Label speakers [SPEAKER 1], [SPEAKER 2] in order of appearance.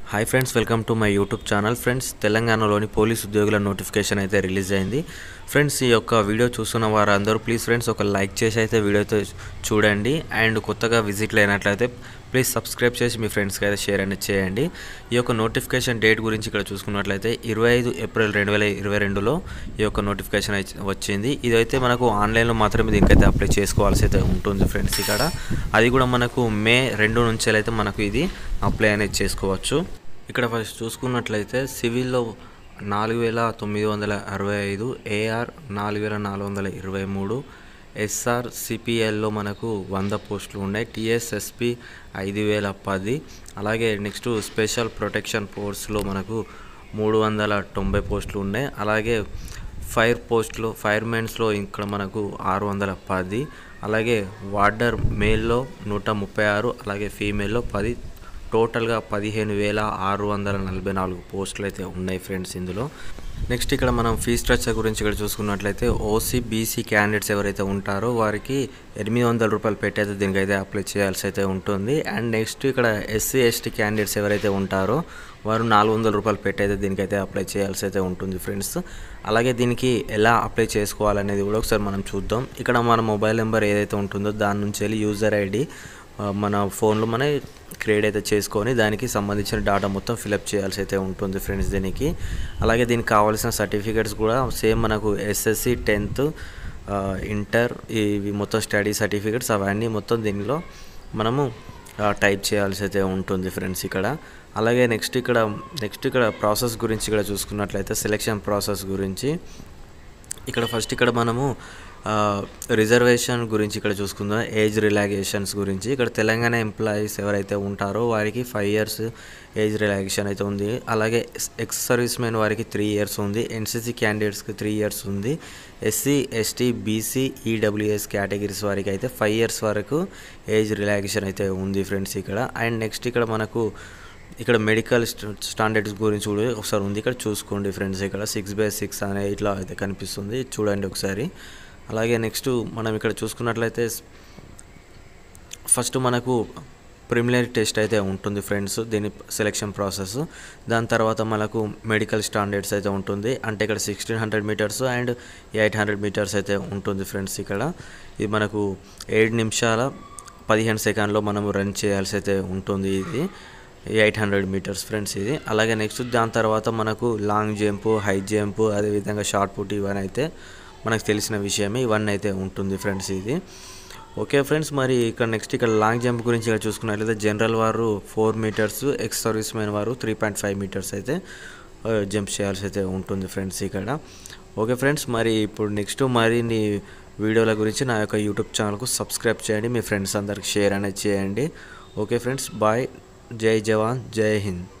[SPEAKER 1] hi friends welcome to my YouTube channel friends తెలంగాణలోని police ఉద్యోగుల notification అయితే release అయింది ఫ్రెండ్స్ ఈ యొక్క వీడియో చూస్తున్న వారందరూ ప్లీజ్ ఫ్రెండ్స్ ఒక లైక్ చేసి అయితే వీడియో అయితే చూడండి అండ్ కొత్తగా విజిట్ అయినట్లయితే ప్లీజ్ సబ్స్క్రైబ్ చేసి మీ ఫ్రెండ్స్కి అయితే షేర్ అనేది చేయండి ఈ యొక్క నోటిఫికేషన్ డేట్ గురించి ఇక్కడ చూసుకున్నట్లయితే ఇరవై ఐదు ఏప్రిల్ రెండు వేల ఇరవై రెండులో ఈ యొక్క నోటిఫికేషన్ అయితే వచ్చింది ఇదైతే మనకు ఆన్లైన్లో మాత్రమే దీనికైతే అప్లై చేసుకోవాల్సి అయితే ఉంటుంది ఫ్రెండ్స్ ఇక్కడ అది కూడా మనకు మే రెండు నుంచి అయితే మనకు ఇది అప్లై అనేది చేసుకోవచ్చు ఇక్కడ ఫస్ట్ చూసుకున్నట్లయితే సివిల్లో నాలుగు వేల తొమ్మిది వందల అరవై ఐదు ఏఆర్ నాలుగు వేల నాలుగు వందల ఇరవై మూడు ఎస్ఆర్ సిపిఎల్లో మనకు వంద పోస్టులు ఉన్నాయి టిఎస్ఎస్పి ఐదు వేల పది అలాగే నెక్స్ట్ స్పెషల్ ప్రొటెక్షన్ ఫోర్స్లో మనకు మూడు వందల తొంభై పోస్టులు ఉన్నాయి అలాగే ఫైర్ పోస్టులు ఫైర్మెన్స్లో ఇక్కడ మనకు ఆరు వందల పది అలాగే వార్డర్ మేల్లో నూట ముప్పై ఆరు అలాగే ఫీమేల్లో పది టోటల్గా పదిహేను వేల ఆరు వందల నలభై నాలుగు పోస్టులు అయితే ఉన్నాయి ఫ్రెండ్స్ ఇందులో నెక్స్ట్ ఇక్కడ మనం ఫీ స్ట్రక్చర్ గురించి ఇక్కడ చూసుకున్నట్లయితే ఓసీ బీసీ క్యాండిడేట్స్ ఎవరైతే ఉంటారో వారికి ఎనిమిది వందల రూపాయలు పెట్టి అయితే దీనికైతే అప్లై చేయాల్సి అయితే ఉంటుంది అండ్ నెక్స్ట్ ఇక్కడ ఎస్సీ ఎస్టీ క్యాండిడేట్స్ ఎవరైతే ఉంటారో వారు నాలుగు వందల రూపాయలు పెట్టి అయితే దీనికైతే అప్లై చేయాల్సి అయితే ఉంటుంది ఫ్రెండ్స్ అలాగే దీనికి ఎలా అప్లై చేసుకోవాలనేది కూడా ఒకసారి మనం చూద్దాం ఇక్కడ మన మొబైల్ నెంబర్ ఏదైతే ఉంటుందో దాని నుంచి వెళ్ళి యూజర్ ఐడి మన ఫోన్లో మన క్రియేట్ అయితే చేసుకొని దానికి సంబంధించిన డేటా మొత్తం ఫిలప్ చేయాల్సి అయితే ఉంటుంది ఫ్రెండ్స్ దీనికి అలాగే దీనికి కావాల్సిన సర్టిఫికేట్స్ కూడా సేమ్ మనకు ఎస్ఎస్సి టెన్త్ ఇంటర్ ఇవి మొత్తం స్టడీ సర్టిఫికేట్స్ అవన్నీ మొత్తం దీనిలో మనము టైప్ చేయాల్సి అయితే ఉంటుంది ఫ్రెండ్స్ ఇక్కడ అలాగే నెక్స్ట్ ఇక్కడ నెక్స్ట్ ఇక్కడ ప్రాసెస్ గురించి ఇక్కడ చూసుకున్నట్లయితే సెలెక్షన్ ప్రాసెస్ గురించి ఇక్కడ ఫస్ట్ ఇక్కడ మనము రిజర్వేషన్ గురించి ఇక్కడ చూసుకుందాం ఏజ్ రిలాక్సేషన్స్ గురించి ఇక్కడ తెలంగాణ ఎంప్లాయీస్ ఎవరైతే ఉంటారో వారికి ఫైవ్ ఇయర్స్ ఏజ్ రిలాక్సేషన్ అయితే ఉంది అలాగే ఎక్స్ సర్వీస్ మెన్ వారికి త్రీ ఇయర్స్ ఉంది ఎన్సీసీ క్యాండిడేట్స్కి త్రీ ఇయర్స్ ఉంది SC ST BC EWS categories వారికి అయితే ఫైవ్ ఇయర్స్ వరకు ఏజ్ రిలాక్సేషన్ అయితే ఉంది ఫ్రెండ్స్ ఇక్కడ అండ్ నెక్స్ట్ ఇక్కడ మనకు ఇక్కడ మెడికల్ స్టాండర్డ్స్ గురించి కూడా ఒకసారి ఉంది ఇక్కడ చూసుకోండి ఫ్రెండ్స్ ఇక్కడ సిక్స్ బై సిక్స్ అనే ఇట్లా అయితే కనిపిస్తుంది చూడండి ఒకసారి అలాగే నెక్స్ట్ మనం ఇక్కడ చూసుకున్నట్లయితే ఫస్ట్ మనకు ప్రిమినరీ టెస్ట్ అయితే ఉంటుంది ఫ్రెండ్స్ దీని సెలెక్షన్ ప్రాసెస్ దాని తర్వాత మనకు మెడికల్ స్టాండర్డ్స్ అయితే ఉంటుంది అంటే ఇక్కడ sixteen hundred metres and eight hundred metres అయితే ఉంటుంది ఫ్రెండ్స్ ఇక్కడ ఇది మనకు ఏడు నిమిషాల పదిహేను సెకండ్లో మనము రన్ చేయాల్సి అయితే ఉంటుంది ఇది ఎయిట్ హండ్రెడ్ మీటర్స్ ఫ్రెండ్స్ ఇది అలాగే నెక్స్ట్ దాని తర్వాత మనకు లాంగ్ జంప్ హై జంప్ అదేవిధంగా షార్ట్ పుట్ ఇవన్నీ అయితే మనకు తెలిసిన విషయమే ఇవన్నీ అయితే ఉంటుంది ఫ్రెండ్స్ ఇది ఓకే ఫ్రెండ్స్ మరి ఇక్కడ నెక్స్ట్ ఇక్కడ లాంగ్ జంప్ గురించి ఇక్కడ చూసుకున్నట్లయితే జనరల్ వారు four metres ex service men వారు త్రీ పాయింట్ ఫైవ్ మీటర్స్ అయితే జంప్ చేయాల్సి అయితే ఉంటుంది ఫ్రెండ్స్ ఇక్కడ ఓకే ఫ్రెండ్స్ మరి ఇప్పుడు నెక్స్ట్ మరిన్ని వీడియోల గురించి నా యొక్క యూట్యూబ్ ఛానల్కు సబ్స్క్రైబ్ చేయండి మీ ఫ్రెండ్స్ అందరికి షేర్ అనేది చేయండి ఓకే ఫ్రెండ్స్ బాయ్ జై జవాన్ జై హింద్